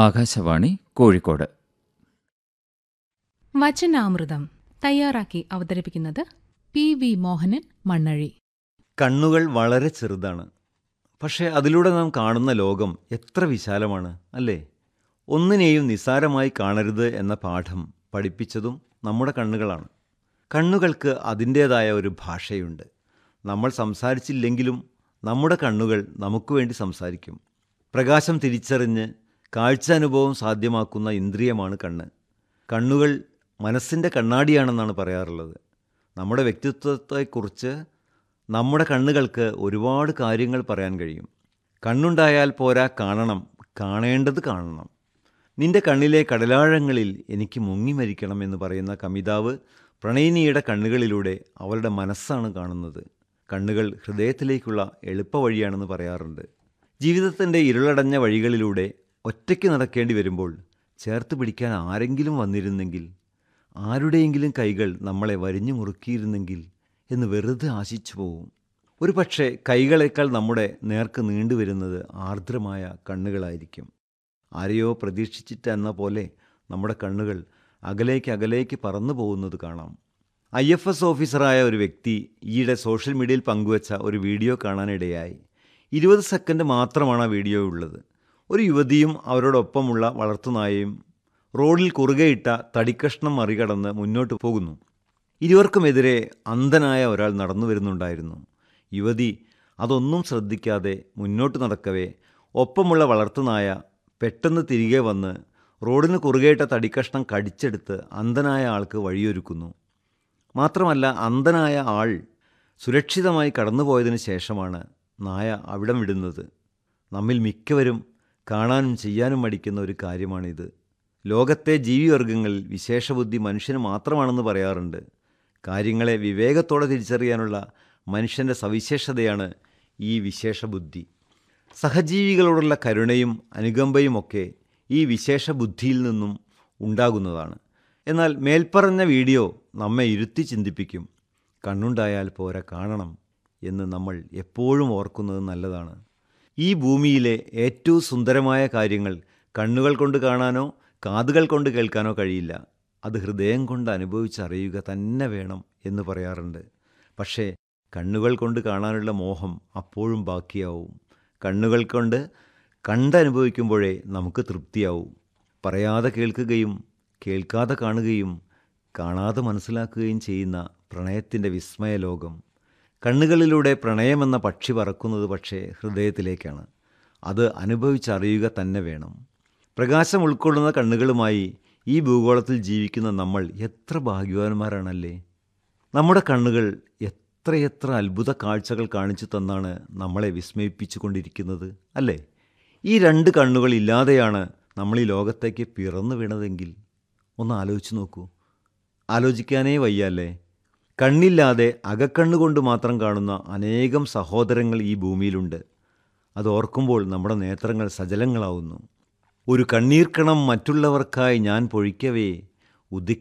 ആകാശവാണി കോഴിക്കോട് വചനാമൃതം തയ്യാറാക്കി അവതരിപ്പിക്കുന്നത് P V Mohanan മണ്ണഴി കണ്ണുകൾ വളരെ ചെറുതാണ് പക്ഷേ അതിലൂടെ നാം കാണുന്ന ലോകം എത്ര വിശാലമാണ് അല്ലേ ഒന്നിനെയും നിസ്സാരമായി കാണരുത് എന്ന പാഠം പഠിപ്പിച്ചതും നമ്മുടെ കണ്ണുകളാണ് കണ്ണുകൾക്ക് അതിൻ്റേതായ ഒരു ഭാഷയുണ്ട് നമ്മൾ സംസാരിച്ചില്ലെങ്കിലും നമ്മുടെ കണ്ണുകൾ നമുക്ക് വേണ്ടി സംസാരിക്കും പ്രകാശം തിരിച്ചറിഞ്ഞ് കാഴ്ച അനുഭവം സാധ്യമാക്കുന്ന ഇന്ദ്രിയമാണ് കണ്ണ് കണ്ണുകൾ മനസ്സിൻ്റെ കണ്ണാടിയാണെന്നാണ് പറയാറുള്ളത് നമ്മുടെ വ്യക്തിത്വത്തെക്കുറിച്ച് നമ്മുടെ കണ്ണുകൾക്ക് ഒരുപാട് കാര്യങ്ങൾ പറയാൻ കഴിയും കണ്ണുണ്ടായാൽ പോരാ കാണണം കാണേണ്ടത് കാണണം നിന്റെ കണ്ണിലെ കടലാഴങ്ങളിൽ എനിക്ക് മുങ്ങി മരിക്കണം എന്ന് പറയുന്ന കമിതാവ് പ്രണയിനിയുടെ കണ്ണുകളിലൂടെ അവളുടെ മനസ്സാണ് കാണുന്നത് കണ്ണുകൾ ഹൃദയത്തിലേക്കുള്ള എളുപ്പവഴിയാണെന്ന് പറയാറുണ്ട് ജീവിതത്തിൻ്റെ ഇരുളടഞ്ഞ വഴികളിലൂടെ ഒറ്റയ്ക്ക് നടക്കേണ്ടി വരുമ്പോൾ ചേർത്ത് പിടിക്കാൻ ആരെങ്കിലും വന്നിരുന്നെങ്കിൽ ആരുടെയെങ്കിലും കൈകൾ നമ്മളെ വരിഞ്ഞു മുറുക്കിയിരുന്നെങ്കിൽ എന്ന് വെറുതെ ആശിച്ചു പോവും ഒരു പക്ഷേ കൈകളേക്കാൾ നമ്മുടെ നേർക്ക് നീണ്ടുവരുന്നത് ആർദ്രമായ കണ്ണുകളായിരിക്കും ആരെയോ പ്രതീക്ഷിച്ചിട്ടെന്ന പോലെ നമ്മുടെ കണ്ണുകൾ അകലേക്ക് അകലേക്ക് പറന്നു പോകുന്നത് കാണാം ഐ എഫ് എസ് ഓഫീസറായ ഒരു വ്യക്തി ഈയിടെ സോഷ്യൽ മീഡിയയിൽ പങ്കുവച്ച ഒരു വീഡിയോ കാണാനിടയായി ഇരുപത് സെക്കൻഡ് മാത്രമാണ് ആ വീഡിയോ ഉള്ളത് ഒരു യുവതിയും അവരോടൊപ്പമുള്ള വളർത്തുനായയും റോഡിൽ കുറുകെയിട്ട തടിക്കഷ്ണം മറികടന്ന് മുന്നോട്ട് പോകുന്നു ഇരുവർക്കുമെതിരെ അന്ധനായ ഒരാൾ നടന്നു വരുന്നുണ്ടായിരുന്നു യുവതി അതൊന്നും ശ്രദ്ധിക്കാതെ മുന്നോട്ട് നടക്കവേ ഒപ്പമുള്ള വളർത്തുനായ പെട്ടെന്ന് തിരികെ വന്ന് റോഡിന് കുറുകെയിട്ട തടിക്കഷ്ണം കടിച്ചെടുത്ത് അന്ധനായ ആൾക്ക് വഴിയൊരുക്കുന്നു മാത്രമല്ല അന്ധനായ ആൾ സുരക്ഷിതമായി കടന്നുപോയതിനു ശേഷമാണ് നായ അവിടം വിടുന്നത് നമ്മിൽ മിക്കവരും കാണാനും ചെയ്യാനും മടിക്കുന്ന ഒരു കാര്യമാണിത് ലോകത്തെ ജീവിവർഗങ്ങളിൽ വിശേഷബുദ്ധി മനുഷ്യന് മാത്രമാണെന്ന് പറയാറുണ്ട് കാര്യങ്ങളെ വിവേകത്തോടെ തിരിച്ചറിയാനുള്ള മനുഷ്യൻ്റെ സവിശേഷതയാണ് ഈ വിശേഷബുദ്ധി സഹജീവികളോടുള്ള കരുണയും അനുകമ്പയുമൊക്കെ ഈ വിശേഷബുദ്ധിയിൽ നിന്നും ഉണ്ടാകുന്നതാണ് എന്നാൽ മേൽപ്പറഞ്ഞ വീഡിയോ നമ്മെ ഇരുത്തി ചിന്തിപ്പിക്കും കണ്ണുണ്ടായാൽ പോരാ കാണണം എന്ന് നമ്മൾ എപ്പോഴും ഓർക്കുന്നത് നല്ലതാണ് ഈ ഭൂമിയിലെ ഏറ്റവും സുന്ദരമായ കാര്യങ്ങൾ കണ്ണുകൾ കൊണ്ട് കാണാനോ കാതുകൾ കൊണ്ട് കേൾക്കാനോ കഴിയില്ല അത് ഹൃദയം കൊണ്ട് അനുഭവിച്ചറിയുക തന്നെ വേണം എന്ന് പറയാറുണ്ട് പക്ഷേ കണ്ണുകൾ കൊണ്ട് കാണാനുള്ള മോഹം അപ്പോഴും ബാക്കിയാവും കണ്ണുകൾ കൊണ്ട് കണ്ടനുഭവിക്കുമ്പോഴേ നമുക്ക് തൃപ്തിയാവും പറയാതെ കേൾക്കുകയും കേൾക്കാതെ കാണുകയും കാണാതെ മനസ്സിലാക്കുകയും ചെയ്യുന്ന പ്രണയത്തിൻ്റെ വിസ്മയ ലോകം കണ്ണുകളിലൂടെ പ്രണയമെന്ന പക്ഷി പറക്കുന്നത് പക്ഷേ ഹൃദയത്തിലേക്കാണ് അത് അനുഭവിച്ചറിയുക തന്നെ വേണം പ്രകാശം ഉൾക്കൊള്ളുന്ന കണ്ണുകളുമായി ഈ ഭൂഗോളത്തിൽ ജീവിക്കുന്ന നമ്മൾ എത്ര ഭാഗ്യവാന്മാരാണല്ലേ നമ്മുടെ കണ്ണുകൾ എത്രയെത്ര അത്ഭുത കാഴ്ചകൾ കാണിച്ചു തന്നാണ് നമ്മളെ വിസ്മയിപ്പിച്ചു കൊണ്ടിരിക്കുന്നത് അല്ലേ ഈ രണ്ട് കണ്ണുകൾ ഇല്ലാതെയാണ് നമ്മൾ ഈ ലോകത്തേക്ക് പിറന്നു വീണതെങ്കിൽ ഒന്ന് ആലോചിച്ച് നോക്കൂ ആലോചിക്കാനേ വയ്യല്ലേ കണ്ണില്ലാതെ അകക്കണ്ണുകൊണ്ട് മാത്രം കാണുന്ന അനേകം സഹോദരങ്ങൾ ഈ ഭൂമിയിലുണ്ട് അത് ഓർക്കുമ്പോൾ നമ്മുടെ നേത്രങ്ങൾ സജലങ്ങളാവുന്നു ഒരു കണ്ണീർക്കണം മറ്റുള്ളവർക്കായി ഞാൻ പൊഴിക്കവേ ഉദിക്ക